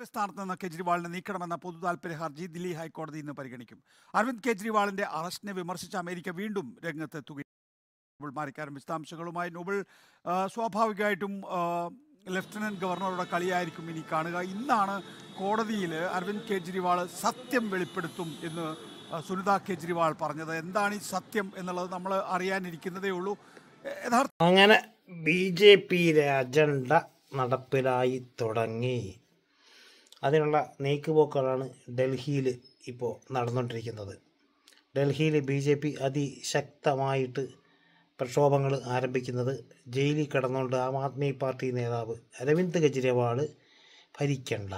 മുഖ്യമന്ത്രി സ്ഥാനത്ത് നിന്ന് കെജ്രിവാളിനെ നീക്കണമെന്ന പൊതു താൽപര്യ ഹർജി ദില്ലി ഹൈക്കോടതി ഇന്ന് പരിഗണിക്കും അരവിന്ദ് കെജ്രിവാളിന്റെ അറസ്റ്റിനെ വിമർശിച്ച അമേരിക്ക വീണ്ടും രംഗത്തെത്തുകയാണ് നോബൽ മാരിക്കാരൻ വിശദാംശങ്ങളുമായി നോബൽ ആ, സ്വാഭാവികമായിട്ടും ആ, ലഫ്റ്റനന്റ് ഗവർണറുടെ കളിയായിരിക്കും ഇനി കാണുക ഇന്നാണ് കോടതിയിൽ അരവിന്ദ് കെജ്രിവാൾ സത്യം വെളിപ്പെടുത്തും എന്ന് ആ, സുനിത കെജ്രിവാൾ പറഞ്ഞത് എന്താണ് ഈ സത്യം എന്നുള്ളത് നമ്മൾ അറിയാനിരിക്കുന്നതേ ഉള്ളൂ എ- യഥാർത്ഥ അങ്ങനെ ബി ജെ പിയിലെ അജണ്ട നടപ്പിലായി തുടങ്ങി അതിനുള്ള നീക്കുപോക്കുകളാണ് ഡൽഹിയിൽ ഇപ്പോൾ നടന്നുകൊണ്ടിരിക്കുന്നത് ഡൽഹിയിൽ ബി ജെ പി അതിശക്തമായിട്ട് പ്രക്ഷോഭങ്ങൾ ആരംഭിക്കുന്നത് ജയിലിൽ കിടന്നുകൊണ്ട് ആം ആദ്മി പാർട്ടി നേതാവ് അരവിന്ദ് കെജ്രിവാൾ ഭരിക്കണ്ട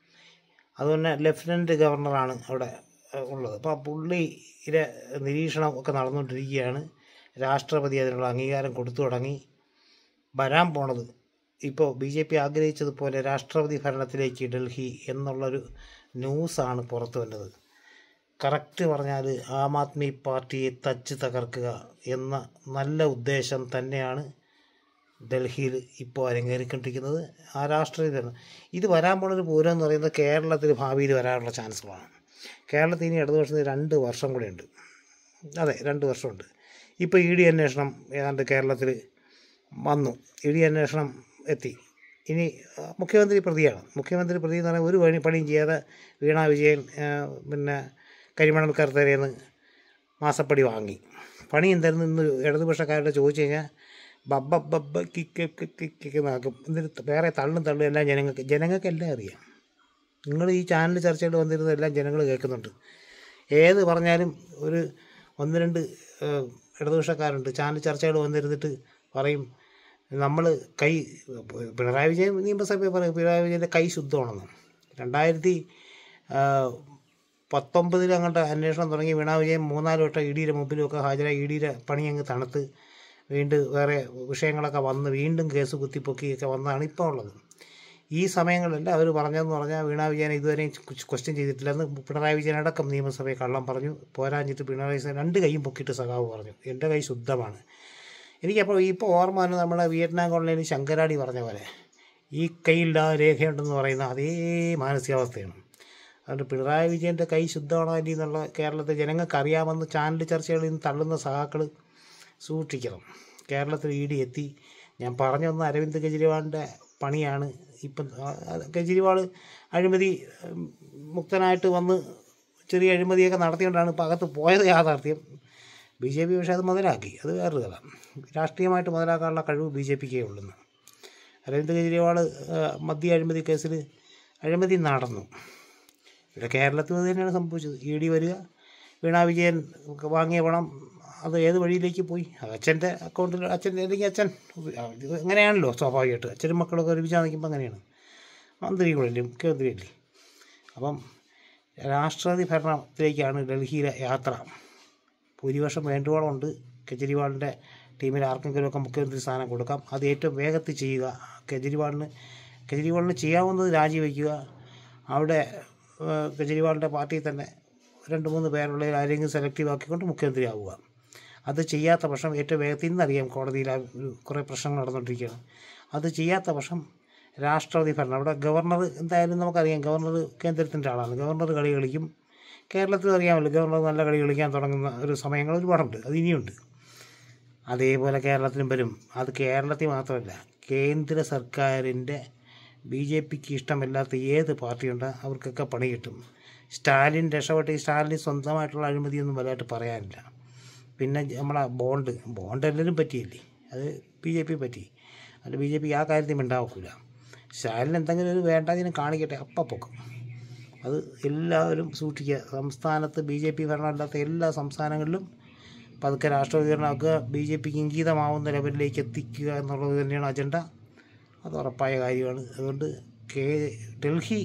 അതുപോലെ ലഫ്റ്റനൻറ്റ് ഗവർണറാണ് അവിടെ ഏഹ്, ഉള്ളത് അപ്പോൾ ആ പുള്ളിയുടെ നിരീക്ഷണം ഒക്കെ നടന്നുകൊണ്ടിരിക്കുകയാണ് രാഷ്ട്രപതി അതിനുള്ള അംഗീകാരം കൊടുത്തു തുടങ്ങി വരാൻ പോണത് ഇപ്പോൾ ബി ജെ പി ആഗ്രഹിച്ചതുപോലെ രാഷ്ട്രപതി ഭരണത്തിലേക്ക് ഡൽഹി എന്നുള്ളൊരു ന്യൂസാണ് പുറത്തു വന്നത് കറക്റ്റ് പറഞ്ഞാൽ ആം ആദ്മി പാർട്ടിയെ തച്ച് തകർക്കുക എന്ന നല്ല ഉദ്ദേശം തന്നെയാണ് ഡൽഹിയിൽ ഇപ്പോൾ അരങ്ങേറിക്കൊണ്ടിരിക്കുന്നത് ആ രാഷ്ട്രീയ ഭരണം ഇത് വരാൻ പോണൊരു പൂരം എന്ന് പറയുന്നത് കേരളത്തിൽ ഭാവിയിൽ വരാനുള്ള ചാൻസുകളാണ് കേരളത്തിൽ ഇനി ഇടതുപക്ഷത്തിന് രണ്ട് വർഷം കൂടെയുണ്ട് അതെ രണ്ട് വർഷമുണ്ട് ഇപ്പോൾ ഇ ഡി അന്വേഷണം ഏതാണ്ട് കേരളത്തിൽ വന്നു ഇ ഡി അന്വേഷണം എത്തി ഇനി ആ, മുഖ്യമന്ത്രി പ്രതിയാണ് മുഖ്യമന്ത്രി പ്രതി എന്ന് പറഞ്ഞാൽ ഒരു പണി പണിയും ചെയ്യാതെ വീണ വിജയൻ ആ, പിന്നെ കരിമണൽ കർത്തരേന്ന് മാസപ്പടി വാങ്ങി പണി എന്തായിരുന്നു ഇന്ന് ഇടതുപക്ഷക്കാരോട് ചോദിച്ചു കഴിഞ്ഞാൽ ബബ്ബ ബബ്ബ കിക്ക് കിക്ക് കിക്ക് നാക്കും എന്നിട്ട് വേറെ തള്ളും തള്ളും എല്ലാം ജനങ്ങൾക്ക് ജനങ്ങൾക്ക് എല്ലാം അറിയാം നിങ്ങൾ ഈ ചാനൽ ചർച്ചകൾ വന്നിരുന്നതെല്ലാം ജനങ്ങൾ കേൾക്കുന്നുണ്ട് ഏത് പറഞ്ഞാലും ഒരു ഒന്ന് രണ്ട് ഏഹ്, ഇടതുപക്ഷക്കാരുണ്ട് ചാനൽ ചർച്ചകൾ വന്നിരുന്നിട്ട് പറയും നമ്മൾ കൈ പിണറായി വിജയൻ നിയമസഭയിൽ പറയും പിണറായി വിജയൻ്റെ കൈ ശുദ്ധമാണെന്ന് രണ്ടായിരത്തി പത്തൊമ്പതിൽ അങ്ങോട്ട് അന്വേഷണം തുടങ്ങി വീണ വിജയൻ മൂന്നാല് വട്ടം ഇ ഡിയുടെ മുമ്പിലുമൊക്കെ ഹാജരായി ഇ ഡിയുടെ പണി അങ്ങ് തണുത്ത് വീണ്ടും വേറെ വിഷയങ്ങളൊക്കെ വന്ന് വീണ്ടും കേസ് കുത്തിപ്പൊക്കിയൊക്കെ വന്നതാണ് ഇപ്പോൾ ഉള്ളത് ഈ സമയങ്ങളിലെല്ലാം അവർ പറഞ്ഞതെന്ന് പറഞ്ഞാൽ വീണ വിജയൻ ഇതുവരെയും ക്വസ്റ്റ്യൻ ചെയ്തിട്ടില്ലെന്ന് പിണറായി വിജയൻ അടക്കം നിയമസഭയിൽ കള്ളം പറഞ്ഞു പോരാഞ്ഞിട്ട് പിണറായി വിജയൻ രണ്ട് കൈയും പൊക്കിയിട്ട് സഖാവ് പറഞ്ഞു എൻ്റെ കൈ ശുദ്ധമാണ് എനിക്കപ്പോൾ ഇപ്പോൾ ഓർമ്മ വന്നത് നമ്മുടെ വിയറ്റ്നാം കോളനിയിൽ ശങ്കരാടി പറഞ്ഞ പോലെ ഈ കൈയില്ലാതെ രേഖയുണ്ടെന്ന് പറയുന്ന അതേ മാനസികാവസ്ഥയാണ് അതുകൊണ്ട് പിണറായി വിജയൻ്റെ കൈ ശുദ്ധമാണോ അല്ലേ എന്നുള്ള കേരളത്തിലെ ജനങ്ങൾക്ക് അറിയാമെന്ന് ചാനൽ ചർച്ചകളിൽ നിന്ന് തള്ളുന്ന സഹാക്കൾ സൂക്ഷിക്കണം കേരളത്തിൽ ഇ ഡി എത്തി ഞാൻ പറഞ്ഞു വന്ന അരവിന്ദ് കെജ്രിവാളിൻ്റെ പണിയാണ് ഇപ്പം ആ, ആ, കെജ്രിവാൾ അഴിമതി ഉം, മുക്തനായിട്ട് വന്ന് ചെറിയ അഴിമതിയൊക്കെ നടത്തിക്കൊണ്ടാണ് ഇപ്പം അകത്ത് പോയത് യാഥാർത്ഥ്യം ബി ജെ പി പക്ഷേ അത് മുതലാക്കി അത് വേറൊരു കഥ രാഷ്ട്രീയമായിട്ട് മുതലാക്കാനുള്ള കഴിവ് ബി ജെ പിക്കേ ഉള്ളെന്ന് അരവിന്ദ് കെജ്രിവാൾ മദ്യ അഴിമതി കേസിൽ അഴിമതി നടന്നു ഇവിടെ കേരളത്തിൽ അത് തന്നെയാണ് സംഭവിച്ചത് ഇ ഡി വരിക വീണ വിജയൻ വാങ്ങിയ പണം അത് ഏത് വഴിയിലേക്ക് പോയി അത് അച്ഛൻ്റെ അക്കൗണ്ടിൽ അച്ഛൻ്റെ അല്ലെങ്കിൽ അച്ഛൻ ഇത് അങ്ങനെയാണല്ലോ സ്വാഭാവികമായിട്ട് അച്ഛനും മക്കളൊക്കെ ഒരുമിച്ച് നിൽക്കുമ്പോൾ അങ്ങനെയാണ് മന്ത്രികളല്ലേ മുഖ്യമന്ത്രിയല്ലേ അപ്പം രാഷ്ട്രപതി ഭരണത്തിലേക്കാണ് ഡൽഹിയിലെ യാത്ര ഭൂരിപക്ഷം വേണ്ടുവോളം ഉണ്ട് കെജ്രിവാളിൻ്റെ ടീമിൽ ആർക്കെങ്കിലുമൊക്കെ മുഖ്യമന്ത്രി സ്ഥാനം കൊടുക്കാം അത് ഏറ്റവും വേഗത്തിൽ ചെയ്യുക കെജ്രിവാളിന് കെജ്രിവാളിന് ചെയ്യാവുന്നത് രാജിവെക്കുക അവിടെ ഏഹ്, കെജ്രിവാളിൻ്റെ പാർട്ടിയിൽ തന്നെ രണ്ട് മൂന്ന് പേരുള്ള ആരെങ്കിലും സെലക്റ്റീവ് ആക്കിക്കൊണ്ട് മുഖ്യമന്ത്രി ആവുക അത് ചെയ്യാത്ത പക്ഷം ഏറ്റവും വേഗത്തിൽ ഇന്നറിയാം കോടതിയിൽ ആ ഒരു കുറേ പ്രശ്നങ്ങൾ നടന്നുകൊണ്ടിരിക്കുകയാണ് അത് ചെയ്യാത്ത പക്ഷം രാഷ്ട്രപതി ഭരണം അവിടെ ഗവർണർ എന്തായാലും നമുക്കറിയാം ഗവർണർ കേന്ദ്രത്തിൻ്റെ ആളാണ് ഗവർണർ കളി കളിക്കും കേരളത്തിൽ അറിയാമല്ലോ ഗവർണർ നല്ല കളി കളിക്കാൻ തുടങ്ങുന്ന ഒരു സമയങ്ങൾ ഒരുപാടുണ്ട് അത് ഇനിയുണ്ട് അതേപോലെ കേരളത്തിലും വരും അത് കേരളത്തിൽ മാത്രമല്ല കേന്ദ്ര സർക്കാരിൻ്റെ ബി ജെ പിക്ക് ഇഷ്ടമില്ലാത്ത ഏത് പാർട്ടിയുണ്ടോ അവർക്കൊക്കെ പണി കിട്ടും സ്റ്റാലിൻ രക്ഷപ്പെട്ട് ഈ സ്റ്റാലിന് സ്വന്തമായിട്ടുള്ള അഴിമതിയൊന്നും വലുതായിട്ട് പറയാനില്ല പിന്നെ നമ്മളെ ബോണ്ട് ബോണ്ട് എല്ലാവരും പറ്റിയില്ലേ അത് ബി ജെ പി പറ്റി അത് ബി ജെ പി ആ കാര്യത്തിൽ ഉണ്ടാവില്ല സ്റ്റാലിൻ എന്തെങ്കിലും ഒരു വേണ്ടാതിനും കാണിക്കട്ടെ അപ്പം പൊക്കും അത് എല്ലാവരും സൂക്ഷിക്കുക സംസ്ഥാനത്ത് ബി ജെ പി ഭരണമല്ലാത്ത എല്ലാ സംസ്ഥാനങ്ങളിലും പതുക്കെ രാഷ്ട്രപതികരണമാക്കുക ബി ജെ പിക്ക് ഇംഗീതമാവുന്ന ലെവലിലേക്ക് എത്തിക്കുക എന്നുള്ളത് തന്നെയാണ് അജണ്ട അത് ഉറപ്പായ കാര്യമാണ് അതുകൊണ്ട് കേ ഡൽഹി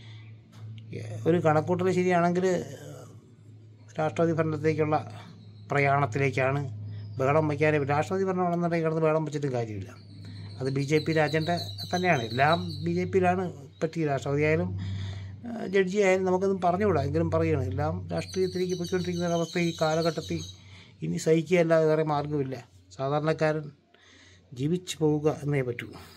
ഒരു കണക്കൂട്ടൽ ശരിയാണെങ്കിൽ രാഷ്ട്രപതി ഭരണത്തിലേക്കുള്ള പ്രയാണത്തിലേക്കാണ് ബഹളം വയ്ക്കാനേ രാഷ്ട്രപതി ഭരണമാണെന്നുണ്ടെങ്കിൽ കിടന്ന് ബഹളം വെച്ചിട്ടും കാര്യമില്ല അത് ബി ജെ പിയുടെ അജണ്ട തന്നെയാണ് എല്ലാം ബി ജെ പിയിലാണ് പറ്റി രാഷ്ട്രപതി ആയാലും ജഡ്ജി ആയാലും നമുക്കൊന്നും പറഞ്ഞുകൂടാ എങ്കിലും പറയുകയാണ് എല്ലാം രാഷ്ട്രീയത്തിലേക്ക് പോയിക്കൊണ്ടിരിക്കുന്ന ഒരവസ്ഥ ഈ കാലഘട്ടത്തിൽ ഇനി സഹിക്കുകയല്ലാതെ വേറെ മാർഗ്ഗമില്ല സാധാരണക്കാരൻ ജീവിച്ചു പോവുക എന്നേ പറ്റൂ